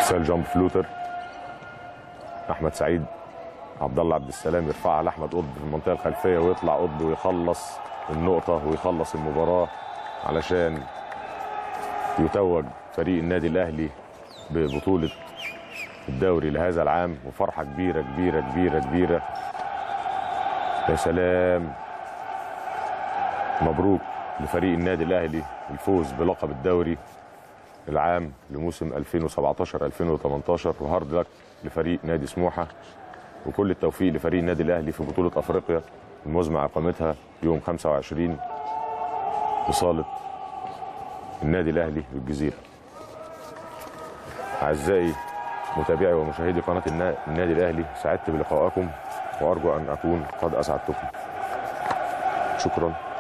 سال جامب فلوتر احمد سعيد عبد الله عبد السلام يرفعها لاحمد قطب في المنطقه الخلفيه ويطلع قطب ويخلص النقطه ويخلص المباراه علشان يتوج فريق النادي الاهلي ببطوله الدوري لهذا العام وفرحه كبيره كبيره كبيره كبيره يا سلام مبروك لفريق النادي الاهلي الفوز بلقب الدوري العام لموسم 2017 2018 وهارد لك لفريق نادي سموحه وكل التوفيق لفريق النادي الاهلي في بطوله افريقيا المزمع اقامتها يوم 25 بصاله النادي الاهلي بالجزيره. اعزائي متابعي ومشاهدي قناه النا- النادي الاهلي سعدت بلقائكم وارجو ان اكون قد اسعدتكم. شكرا